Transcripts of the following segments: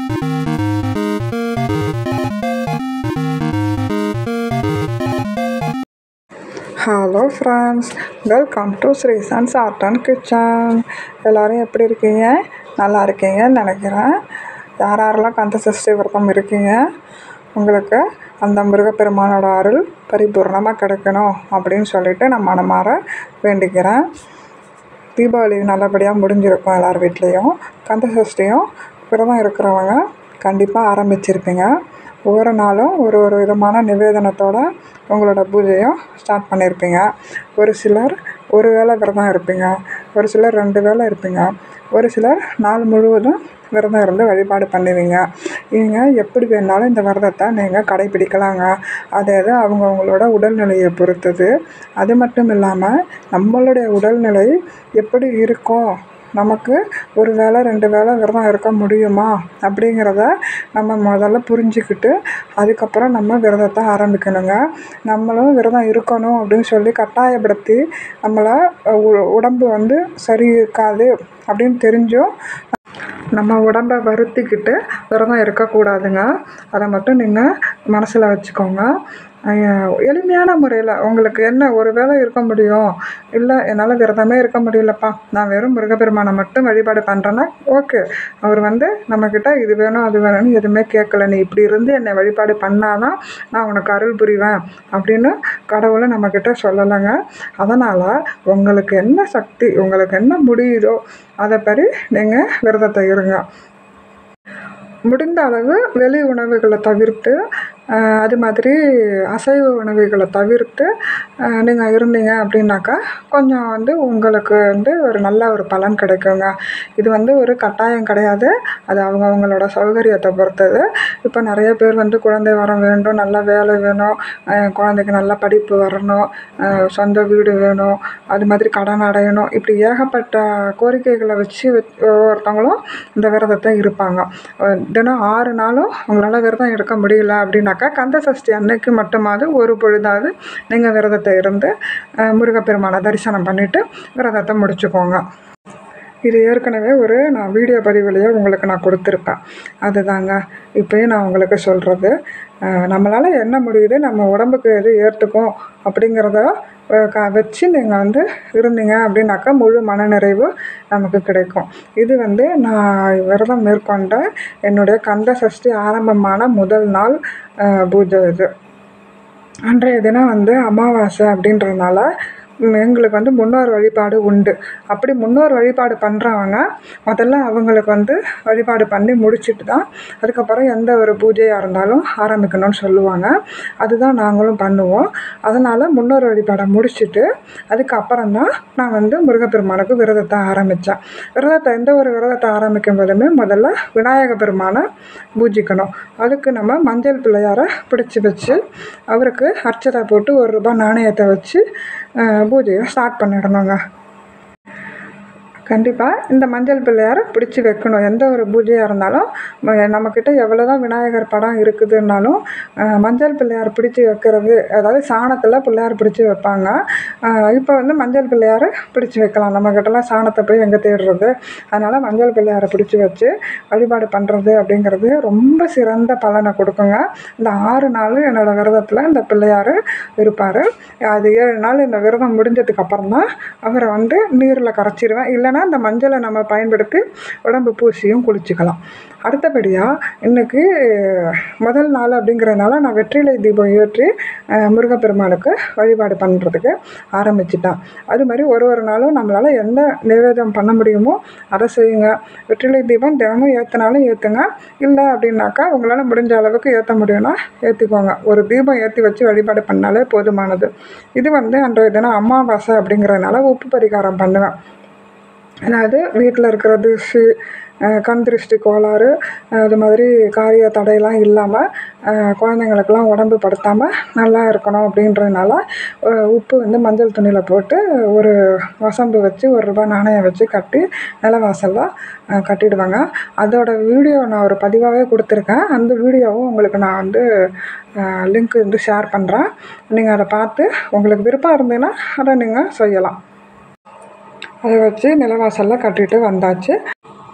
hello friends welcome to ஸ்ரீசன்ஸ் art and kitchen எல்லோரும் எப்படி இருக்கீங்க நல்லா இருக்கீங்கன்னு நினைக்கிறேன் யார் யாரெல்லாம் கந்த சஷ்டி விரதம் இருக்கீங்க உங்களுக்கு அந்த முருகப்பெருமானோட அருள் பரிபூர்ணமாக கிடைக்கணும் அப்படின்னு சொல்லிட்டு நான் மனமார வேண்டிக்கிறேன் தீபாவளி நல்லபடியாக முடிஞ்சிருக்கும் எல்லார் வீட்லேயும் கந்த சஷ்டியும் விரதம் இருக்கிறவங்க கண்டிப்பாக ஆரம்பிச்சிருப்பீங்க ஒவ்வொரு நாளும் ஒரு ஒரு விதமான நிவேதனத்தோடு உங்களோட பூஜையும் ஸ்டார்ட் பண்ணியிருப்பீங்க ஒரு சிலர் ஒரு வேளை விரதம் இருப்பீங்க ஒரு சிலர் ரெண்டு வேளை இருப்பீங்க ஒரு சிலர் நாள் முழுவதும் விரதம் இருந்து வழிபாடு பண்ணுவீங்க நீங்கள் எப்படி வேணாலும் இந்த விரதத்தை நீங்கள் கடைப்பிடிக்கலாங்க அது அது அவங்கவுங்களோட உடல்நிலையை பொறுத்தது அது மட்டும் இல்லாமல் நம்மளுடைய உடல்நிலை எப்படி இருக்கும் நமக்கு ஒரு வேளை ரெண்டு வேளை விரதம் இருக்க முடியுமா அப்படிங்கிறத நம்ம முதல்ல புரிஞ்சுக்கிட்டு அதுக்கப்புறம் நம்ம விரதத்தை ஆரம்பிக்கணுங்க நம்மளும் விரதம் இருக்கணும் அப்படின்னு சொல்லி கட்டாயப்படுத்தி நம்மளை உ உடம்பு வந்து சரி இருக்காது அப்படின்னு தெரிஞ்சும் நம்ம உடம்பை வருத்திக்கிட்டு விரதம் இருக்கக்கூடாதுங்க அதை மட்டும் நீங்கள் மனசில் வச்சுக்கோங்க எளிமையான முறையில் உங்களுக்கு என்ன ஒரு வேளை இருக்க முடியும் இல்லை என்னால் விரதமே இருக்க முடியலப்பா நான் வெறும் முருகப்பெருமானை மட்டும் வழிபாடு பண்ணுறேன்னா ஓகே அவர் வந்து நம்மக்கிட்ட இது வேணும் அது வேணும்னு எதுவுமே கேட்கல நீ இப்படி இருந்து என்னை வழிபாடு பண்ணால் தான் நான் உனக்கு அருள் புரிவேன் அப்படின்னு கடவுளை நம்மக்கிட்ட சொல்லலைங்க அதனால் உங்களுக்கு என்ன சக்தி உங்களுக்கு என்ன முடியுதோ அதை படி நீங்கள் விரதத்தை இருங்க முடிந்த அளவு வெளி உணவுகளை தவிர்த்து அது மாதிரி அசைவ உணவுகளை தவிர்த்து நீங்கள் இருந்தீங்க அப்படின்னாக்கா கொஞ்சம் வந்து உங்களுக்கு வந்து ஒரு நல்ல ஒரு பலன் கிடைக்குங்க இது வந்து ஒரு கட்டாயம் கிடையாது அது அவங்கவுங்களோட சௌகரியத்தை பொறுத்தது இப்போ நிறைய பேர் வந்து குழந்தை வரம் வேண்டும் நல்ல வேலை வேணும் குழந்தைக்கு நல்ல படிப்பு வரணும் சொந்த வீடு வேணும் அது மாதிரி கடன் அடையணும் இப்படி ஏகப்பட்ட கோரிக்கைகளை வச்சு ஒவ்வொருத்தவங்களும் இந்த விரதத்தை இருப்பாங்க தினம் ஆறு நாளும் உங்களால் விரதம் இருக்க முடியல அப்படின்னாக்கா கந்த சஷ்டி அன்னைக்கு மட்டுமாவது ஒரு பொழுதாவது நீங்கள் விரதத்தை இருந்து முருகப்பெருமானை தரிசனம் பண்ணிவிட்டு விரதத்தை முடிச்சுக்கோங்க இது ஏற்கனவே ஒரு நான் வீடியோ பதிவுலேயே உங்களுக்கு நான் கொடுத்துருப்பேன் அதுதாங்க இப்போயும் நான் உங்களுக்கு சொல்கிறது நம்மளால் என்ன முடியுது நம்ம உடம்புக்கு எது ஏற்றுக்கும் அப்படிங்கிறத க வச்சு நீங்கள் வந்து இருந்தீங்க அப்படின்னாக்கா முழு மனநிறைவு நமக்கு கிடைக்கும் இது வந்து நான் விரதம் மேற்கொண்ட என்னுடைய கந்த சஷ்டி ஆரம்பமான முதல் நாள் பூஜை இது அன்றைய தினம் வந்து அமாவாசை அப்படின்றதுனால எங்களுக்கு வந்து முன்னோர் வழிபாடு உண்டு அப்படி முன்னோர் வழிபாடு பண்ணுறவங்க முதல்ல அவங்களுக்கு வந்து வழிபாடு பண்ணி முடிச்சுட்டு தான் அதுக்கப்புறம் எந்த ஒரு பூஜையாக இருந்தாலும் ஆரம்பிக்கணும்னு சொல்லுவாங்க அதுதான் நாங்களும் பண்ணுவோம் அதனால் முன்னோர் வழிபாடை முடிச்சுட்டு அதுக்கப்புறம் தான் நான் வந்து முருகப்பெருமானுக்கு விரதத்தை ஆரம்பித்தேன் விரதத்தை எந்த ஒரு விரதத்தை ஆரம்பிக்கும் போதுமே முதல்ல விநாயக பெருமானை பூஜிக்கணும் அதுக்கு நம்ம மஞ்சள் பிள்ளையாரை பிடிச்சி வச்சு அவருக்கு அர்ச்சனை போட்டு ஒரு ரூபாய் நாணயத்தை வச்சு பூஜையை ஸ்டார்ட் பண்ணிடணுங்க கண்டிப்பாக இந்த மஞ்சள் பிள்ளையாரை பிடிச்சி வைக்கணும் எந்த ஒரு பூஜையாக இருந்தாலும் நம்மக்கிட்ட எவ்வளோ தான் விநாயகர் படம் இருக்குதுன்னாலும் மஞ்சள் பிள்ளையார் பிடிச்சி வைக்கிறது அதாவது சாணத்தில் பிள்ளையார் பிடிச்சி வைப்பாங்க இப்போ வந்து மஞ்சள் பிள்ளையார் பிடிச்சி வைக்கலாம் நம்மக்கிட்டலாம் சாணத்தை போய் எங்கே தேடுறது அதனால் மஞ்சள் பிள்ளையாரை பிடிச்சி வச்சு வழிபாடு பண்ணுறது அப்படிங்கிறது ரொம்ப சிறந்த பலனை கொடுக்குங்க இந்த ஆறு நாள் என்னோடய விரதத்தில் இந்த பிள்ளையார் இருப்பார் அது ஏழு நாள் இந்த விரதம் முடிஞ்சதுக்கு அப்புறம் தான் அவரை வந்து நீரில் கரைச்சிருவேன் இல்லைன்னா அந்த மஞ்சளை நம்ம பயன்படுத்தி உடம்பு பூசியும் குளிச்சுக்கலாம் அடுத்தபடியாக இன்றைக்கி முதல் நாள் அப்படிங்கிறதுனால நான் வெற்றிலை தீபம் ஏற்றி முருகப்பெருமானுக்கு வழிபாடு பண்ணுறதுக்கு ஆரம்பிச்சிட்டேன் அது மாதிரி ஒரு ஒரு நாளும் நம்மளால் எந்த நிவேதம் பண்ண முடியுமோ அதை செய்யுங்க வெற்றிலை தீபம் தினமும் ஏற்றினாலும் ஏற்றுங்க இல்லை அப்படின்னாக்கா உங்களால் முடிஞ்ச அளவுக்கு ஏற்ற முடியும்னா ஏற்றிக்கோங்க ஒரு தீபம் ஏற்றி வச்சு வழிபாடு பண்ணாலே போதுமானது இது வந்து அன்றைய தினம் அமாவாசை அப்படிங்கிறதுனால உப்பு பரிகாரம் பண்ணுவேன் அதாவது வீட்டில் இருக்கிற திருஷ்டி கண் திருஷ்டி கோளாறு அது மாதிரி காரிய தடையெல்லாம் இல்லாமல் குழந்தைங்களுக்கெல்லாம் உடம்பு படுத்தாமல் நல்லா இருக்கணும் அப்படின்றதுனால உப்பு வந்து மஞ்சள் துணியில் போட்டு ஒரு வசம்பு வச்சு ஒரு ரூபாய் நாணயம் வச்சு கட்டி நிலவாசலில் கட்டிடுவாங்க அதோட வீடியோ நான் ஒரு பதிவாகவே கொடுத்துருக்கேன் அந்த வீடியோவும் உங்களுக்கு நான் வந்து லிங்க் வந்து ஷேர் பண்ணுறேன் நீங்கள் அதை பார்த்து உங்களுக்கு விருப்பம் இருந்ததுன்னா அதை நீங்கள் செய்யலாம் அதை வச்சு நிலவாசலில் கட்டிட்டு வந்தாச்சு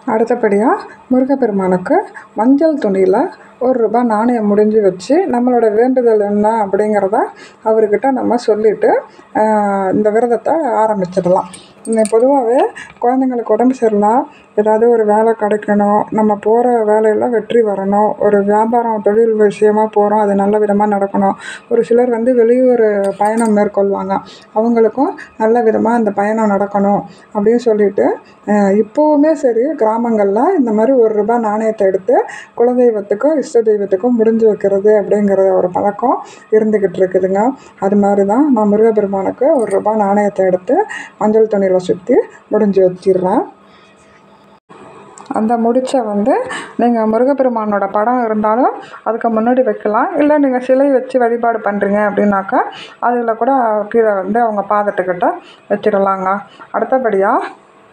அடுத்தபடியாக முருகப்பெருமானுக்கு மஞ்சள் துணியில் ஒரு ரூபாய் நாணயம் முடிஞ்சு வச்சு நம்மளோட வேண்டுதல் என்ன அப்படிங்கிறத அவர்கிட்ட நம்ம சொல்லிவிட்டு இந்த விரதத்தை ஆரம்பிச்சிடலாம் பொதுவாகவே குழந்தைங்களுக்கு உடம்பு சரியில்லை ஏதாவது ஒரு வேலை கிடைக்கணும் நம்ம போகிற வேலையில் வெற்றி வரணும் ஒரு வியாபாரம் தொழில் விஷயமா போகிறோம் அது நல்ல விதமாக நடக்கணும் ஒரு சிலர் வந்து வெளியூர் பயணம் மேற்கொள்வாங்க அவங்களுக்கும் நல்ல விதமாக அந்த பயணம் நடக்கணும் அப்படின்னு சொல்லிட்டு இப்போவுமே சரி கிராமங்களில் இந்த மாதிரி ஒரு ரூபாய் நாணயத்தை எடுத்து குலதெய்வத்துக்கும் இஷ்ட தெய்வத்துக்கும் முடிஞ்சு வைக்கிறது அப்படிங்கிற ஒரு பழக்கம் இருந்துக்கிட்டு இருக்குதுங்க அது மாதிரி தான் நான் முருகப்பெருமானுக்கு ஒரு ரூபாய் நாணயத்தை எடுத்து மஞ்சள் துணியில் சுற்றி முடிஞ்சு வச்சிடுறேன் அந்த முடிச்சை வந்து நீங்கள் முருகப்பெருமானோட படம் இருந்தாலும் அதுக்கு முன்னாடி வைக்கலாம் இல்லை நீங்கள் சிலை வச்சு வழிபாடு பண்ணுறீங்க அப்படின்னாக்கா அதில் கூட கீழே வந்து அவங்க பாதத்துக்கிட்ட வச்சிடலாங்க அடுத்தபடியாக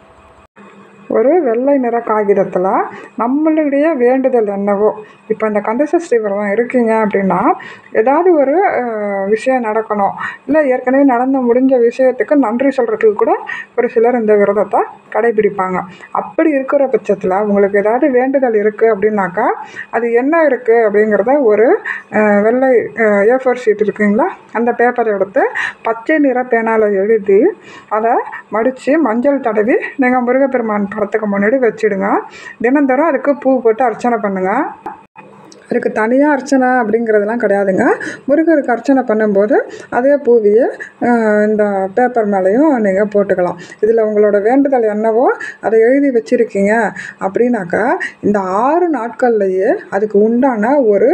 ஒரு வெள்ளை நிற காகிதத்தில் நம்மளுடைய வேண்டுதல் என்னவோ இப்போ இந்த கந்தசஷ்டி விரதம் இருக்கீங்க அப்படின்னா ஏதாவது ஒரு விஷயம் நடக்கணும் இல்லை ஏற்கனவே நடந்து முடிஞ்ச விஷயத்துக்கு நன்றி சொல்கிறதுக்கு கூட ஒரு சிலர் இந்த விரதத்தை கடைபிடிப்பாங்க அப்படி இருக்கிற பட்சத்தில் உங்களுக்கு ஏதாவது வேண்டுதல் இருக்குது அப்படின்னாக்கா அது என்ன இருக்குது அப்படிங்கிறத ஒரு வெள்ளை ஏ ஃபோர் ஷீட் இருக்குங்களா அந்த பேப்பரை எடுத்து பச்சை நிற பேனால் எழுதி அதை மடித்து மஞ்சள் தடவி நீங்கள் முருகப்பெருமான் படத்துக்கு முன்னாடி வச்சிடுங்க தினந்தோறும் அதுக்கு பூ போட்டு அர்ச்சனை பண்ணுங்கள் அதுக்கு தனியாக அர்ச்சனை அப்படிங்கிறதெல்லாம் கிடையாதுங்க முருகருக்கு அர்ச்சனை பண்ணும்போது அதே பூவியை இந்த பேப்பர் மேலேயும் நீங்கள் போட்டுக்கலாம் இதில் உங்களோட வேண்டுதல் என்னவோ அதை எழுதி வச்சுருக்கீங்க அப்படின்னாக்கா இந்த ஆறு நாட்கள்லையே அதுக்கு உண்டான ஒரு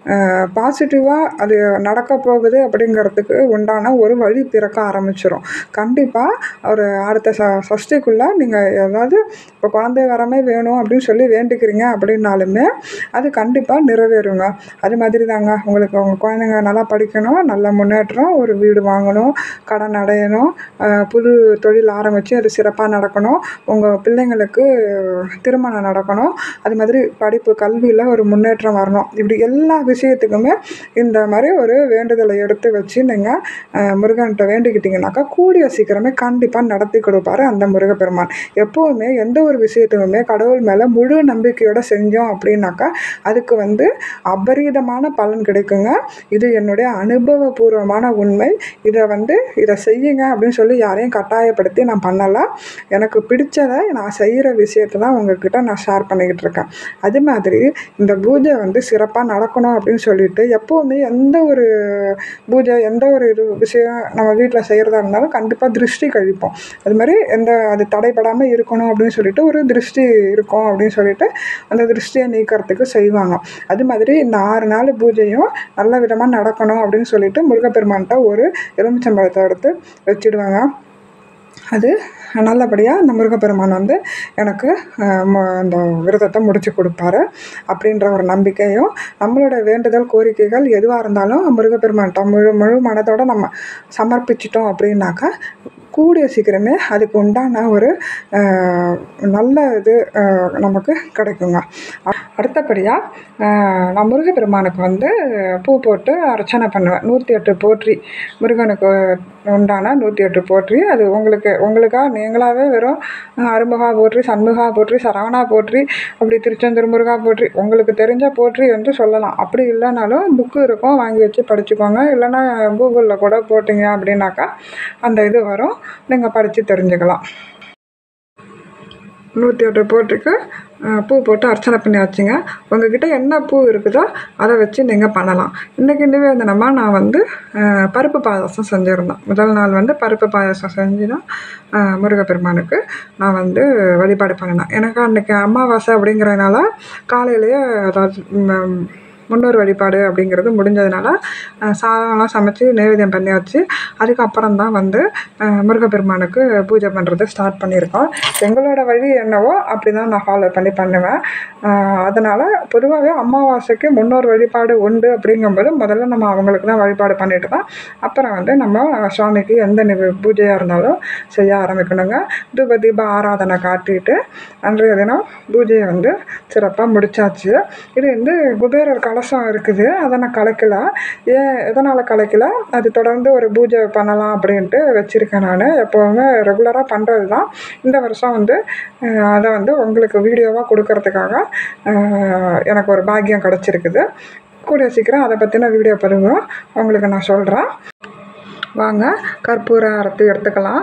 பாசிட்டிவாக அது நடக்க போகுது அப்படிங்கிறதுக்கு உண்டான ஒரு வழி பிறக்க ஆரம்பிச்சிடும் கண்டிப்பாக ஒரு அடுத்த ச சஷ்டிக்குள்ளே நீங்கள் ஏதாவது இப்போ குழந்தை வரமே வேணும் அப்படின்னு சொல்லி வேண்டிக்கிறீங்க அப்படின்னாலுமே அது கண்டிப்பாக நிறைவேறுங்க அது மாதிரி தாங்க உங்களுக்கு உங்கள் குழந்தைங்க நல்லா படிக்கணும் நல்ல முன்னேற்றம் ஒரு வீடு வாங்கணும் கடன் அடையணும் புது தொழில் ஆரம்பித்து அது சிறப்பாக நடக்கணும் உங்கள் பிள்ளைங்களுக்கு திருமணம் நடக்கணும் அது மாதிரி படிப்பு கல்வியில் ஒரு முன்னேற்றம் வரணும் இப்படி எல்லா விஷயத்துக்குமே இந்த மாதிரி ஒரு வேண்டுதலை எடுத்து வச்சு நீங்கள் முருகன்கிட்ட வேண்டிக்கிட்டிங்கனாக்கா கூடிய சீக்கிரமே கண்டிப்பாக நடத்தி கொடுப்பாரு அந்த முருகப்பெருமான் எப்போவுமே எந்த ஒரு விஷயத்துக்குமே கடவுள் மேலே முழு நம்பிக்கையோடு செஞ்சோம் அப்படின்னாக்கா அதுக்கு வந்து அபரீதமான பலன் கிடைக்குங்க இது என்னுடைய அனுபவபூர்வமான உண்மை இதை வந்து இதை செய்யுங்க அப்படின்னு சொல்லி யாரையும் கட்டாயப்படுத்தி நான் பண்ணலை எனக்கு பிடிச்சதை நான் செய்கிற விஷயத்தை தான் உங்ககிட்ட நான் ஷேர் பண்ணிக்கிட்டு இருக்கேன் அது மாதிரி இந்த பூஜை வந்து சிறப்பாக நடக்கணும் அப்படின்னு சொல்லிட்டு எப்போவுமே எந்த ஒரு பூஜை எந்த ஒரு இது விஷயம் நம்ம வீட்டில் செய்கிறதா இருந்தாலும் கண்டிப்பாக திருஷ்டி கழிப்போம் அது மாதிரி எந்த அது தடைப்படாமல் இருக்கணும் அப்படின்னு சொல்லிட்டு ஒரு திருஷ்டி இருக்கும் அப்படின்னு சொல்லிட்டு அந்த திருஷ்டியை நீக்கிறதுக்கு செய்வாங்க அது மாதிரி இந்த ஆறு நாள் பூஜையும் நல்ல விதமாக நடக்கணும் அப்படின்னு சொல்லிட்டு முருகப்பெருமான்கிட்ட ஒரு எலுமிச்சம்பழத்தை எடுத்து வச்சிடுவாங்க அது நல்லபடியாக அந்த முருகப்பெருமான் வந்து எனக்கு அந்த விரதத்தை முடித்து கொடுப்பாரு அப்படின்ற ஒரு நம்பிக்கையும் நம்மளோட வேண்டுதல் கோரிக்கைகள் எதுவாக இருந்தாலும் முருகப்பெருமான்கிட்ட முழு முழு மனதோடு நம்ம சமர்ப்பிச்சிட்டோம் அப்படின்னாக்கா கூடிய சீக்கிரமே அதுக்கு உண்டான ஒரு நல்ல இது நமக்கு கிடைக்குங்க அடுத்தபடியாக நான் முருகப்பெருமானுக்கு வந்து பூ போட்டு அர்ச்சனை பண்ணுவேன் நூற்றி எட்டு போற்றி முருகனுக்கு உண்டான நூற்றி எட்டு போற்றி அது உங்களுக்கு உங்களுக்காக நீங்களாகவே வெறும் அருமுகா போற்றி சண்முகா போற்றி சரவணா போற்றி அப்படி திருச்செந்தூர் முருகா போற்றி உங்களுக்கு தெரிஞ்ச போற்றி என்று சொல்லலாம் அப்படி இல்லைனாலும் புக்கு இருக்கும் வாங்கி வச்சு படிச்சுக்கோங்க இல்லைன்னா கூகுளில் கூட போட்டிங்க அப்படின்னாக்கா அந்த இது வரும் நீங்கள் படித்து தெரிஞ்சுக்கலாம் நூற்றி எட்டு போட்டிருக்கு பூ போட்டு அர்ச்சனை பண்ணியாச்சுங்க உங்ககிட்ட என்ன பூ இருக்குதோ அதை வச்சு நீங்கள் பண்ணலாம் இன்றைக்கி நிவேதனமாக நான் வந்து பருப்பு பாயாசம் செஞ்சுருந்தேன் முதல் நாள் வந்து பருப்பு பாயாசம் செஞ்சு தான் முருகப்பெருமானுக்கு நான் வந்து வழிபாடு பண்ணினேன் எனக்கு அன்றைக்கி அமாவாசை அப்படிங்கிறதுனால காலையிலேயே அதாவது முன்னோர் வழிபாடு அப்படிங்கிறது முடிஞ்சதுனால சாதம்லாம் சமைச்சி நைவேத்தியம் பண்ணியாச்சு அதுக்கப்புறம் தான் வந்து முருகப்பெருமானுக்கு பூஜை பண்ணுறது ஸ்டார்ட் பண்ணியிருக்கோம் எங்களோட வழி என்னவோ அப்படி தான் நான் ஃபாலோ பண்ணி பண்ணுவேன் அதனால் பொதுவாகவே அமாவாசைக்கு முன்னோர் வழிபாடு உண்டு அப்படிங்கும்போது முதல்ல நம்ம அவங்களுக்கு தான் வழிபாடு பண்ணிட்டு தான் அப்புறம் வந்து நம்ம சுவாமிக்கு எந்த நிவ பூஜையாக இருந்தாலும் செய்ய ஆரம்பிக்கணுங்க தூப தீப ஆராதனை காட்டிட்டு அன்றைய தினம் பூஜையை வந்து சிறப்பாக முடிச்சாச்சு இது வந்து குபேரர் கால கலசம் இருக்குது அதை நான் கலைக்கல ஏன் எதனால் கலைக்கல அது தொடர்ந்து ஒரு பூஜை பண்ணலாம் அப்படின்ட்டு வச்சுருக்கேன் நான் எப்போவுமே ரெகுலராக பண்ணுறது தான் இந்த வருஷம் வந்து அஹ், அதை வந்து உங்களுக்கு வீடியோவாக கொடுக்கறதுக்காக அஹ், எனக்கு ஒரு பாக்கியம் கிடச்சிருக்குது கூடிய சீக்கிரம் அதை பற்றின வீடியோ பதிவு உங்களுக்கு நான் சொல்கிறேன் வாங்க கற்பூர ஆரத்தி எடுத்துக்கலாம்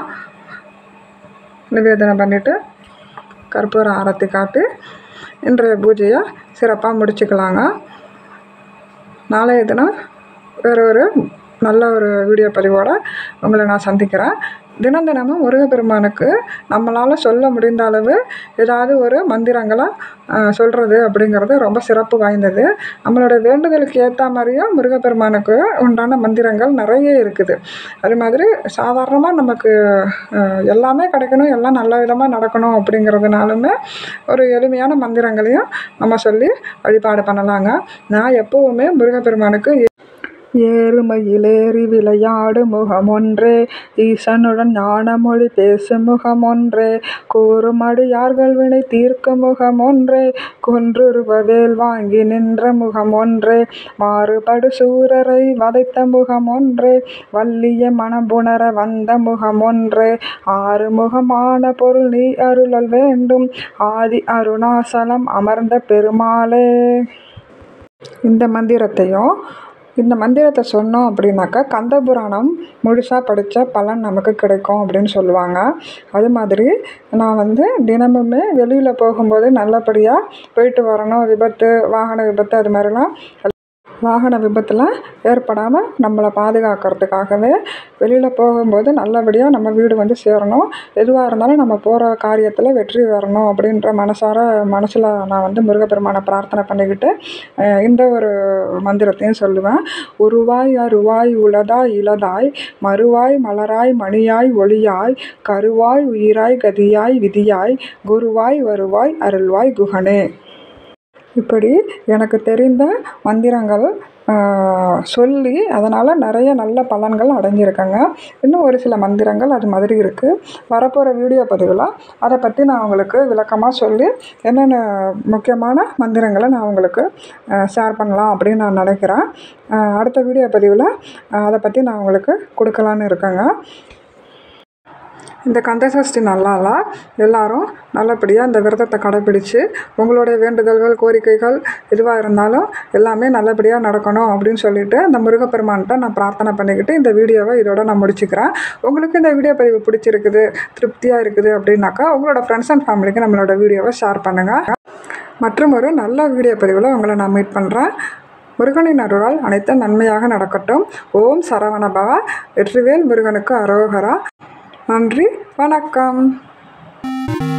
நிவேதனை பண்ணிவிட்டு கற்பூர ஆரத்தி காட்டி இன்றைய பூஜையை சிறப்பாக முடிச்சுக்கலாங்க நாளைய தினம் வேறு ஒரு நல்ல ஒரு வீடியோ பதிவோடு உங்களை நான் சந்திக்கிறேன் தினம் தினமும் முருகப்பெருமானுக்கு நம்மளால் சொல்ல முடிந்த அளவு ஏதாவது ஒரு மந்திரங்களை சொல்கிறது அப்படிங்கிறது ரொம்ப சிறப்பு வாய்ந்தது நம்மளோட வேண்டுதலுக்கு ஏற்ற மாதிரியும் முருகப்பெருமானுக்கு உண்டான மந்திரங்கள் நிறைய இருக்குது அது மாதிரி சாதாரணமாக நமக்கு அஹ், எல்லாமே கிடைக்கணும் எல்லாம் நல்ல விதமாக நடக்கணும் அப்படிங்கிறதுனாலுமே ஒரு எளிமையான மந்திரங்களையும் நம்ம சொல்லி வழிபாடு பண்ணலாங்க நான் எப்போவுமே முருகப்பெருமானுக்கு ஏறுமையிலேறி விளையாடு முகம் ஒன்றே ஈசனுடன் ஞானமொழி பேசும் முகம் ஒன்றே கூறும் அடியார்கள் வினை தீர்க்கும் முகம் ஒன்றே குன்றுருவ வேல் வாங்கி நின்ற முகம் ஒன்றே மாறுபடு சூரரை வதைத்த முகம் ஒன்றே வள்ளிய மனம்புணர வந்த முகம் ஒன்றே ஆறு முகமான பொருள் நீ அருளல் வேண்டும் ஆதி அருணாசலம் அமர்ந்த பெருமாளே இந்த மந்திரத்தையும் இந்த மந்திரத்தை சொன்னோம் அப்படின்னாக்கா கந்த புராணம் முழுசாக படித்த பலன் நமக்கு கிடைக்கும் அப்படின்னு சொல்லுவாங்க அது மாதிரி நான் வந்து தினமுமே வெளியில் போகும்போது நல்லபடியாக போயிட்டு வரணும் விபத்து வாகன விபத்து அது மாதிரிலாம் வாகன விபத்தில் ஏற்படாமல் நம்மளை பாதுகாக்கிறதுக்காகவே வெளியில் போகும்போது நல்லபடியாக நம்ம வீடு வந்து சேரணும் எதுவாக இருந்தாலும் நம்ம போகிற காரியத்தில் வெற்றி வரணும் அப்படின்ற மனசார மனசில் நான் வந்து முருகப்பெருமானை பிரார்த்தனை பண்ணிக்கிட்டு அஹ், இந்த ஒரு மந்திரத்தையும் சொல்லுவேன் உருவாய் அருவாய் உளதாய் இளதாய் மறுவாய் மலராய் மணியாய் ஒளியாய் கருவாய் உயிராய் கதியாய் விதியாய் குருவாய் வருவாய் அருள்வாய் குகனே இப்படி எனக்கு தெரிந்த மந்திரங்கள் ஆஹ், சொல்லி அதனால் நிறைய நல்ல பலன்கள் அடைஞ்சிருக்கேங்க இன்னும் ஒரு சில மந்திரங்கள் அது மாதிரி இருக்குது வரப்போகிற வீடியோ பதிவில் அதை பற்றி நான் உங்களுக்கு விளக்கமாக சொல்லி என்னென்ன முக்கியமான மந்திரங்களை நான் உங்களுக்கு ஷேர் பண்ணலாம் அப்படின்னு நான் நினைக்கிறேன் ஆஹ், அடுத்த வீடியோ பதிவில் அதை பற்றி நான் உங்களுக்கு கொடுக்கலான்னு இருக்கேங்க இந்த கந்தசஷ்டி நல்லால எல்லாரும் நல்லபடியாக இந்த விரதத்தை கடைப்பிடிச்சு உங்களுடைய வேண்டுதல்கள் கோரிக்கைகள் எதுவாக இருந்தாலும் எல்லாமே நல்லபடியாக நடக்கணும் அப்படின்னு சொல்லிட்டு அந்த முருகப்பெருமான்கிட்ட நான் பிரார்த்தனை பண்ணிக்கிட்டு இந்த வீடியோவை இதோட நான் முடிச்சுக்கிறேன் உங்களுக்கு இந்த வீடியோ பதிவு பிடிச்சிருக்குது திருப்தியாக இருக்குது அப்படின்னாக்கா உங்களோட ஃப்ரெண்ட்ஸ் அண்ட் ஃபேமிலிக்கு நம்மளோட வீடியோவை ஷேர் பண்ணுங்கள் மற்றும் ஒரு நல்ல வீடியோ பதிவில் உங்களை நான் மீட் பண்ணுறேன் முருகனின் அருளால் அனைத்தும் நன்மையாக நடக்கட்டும் ஓம் சரவணபவ வெற்றிவேல் முருகனுக்கு அரோகரா நன்றி வணக்கம்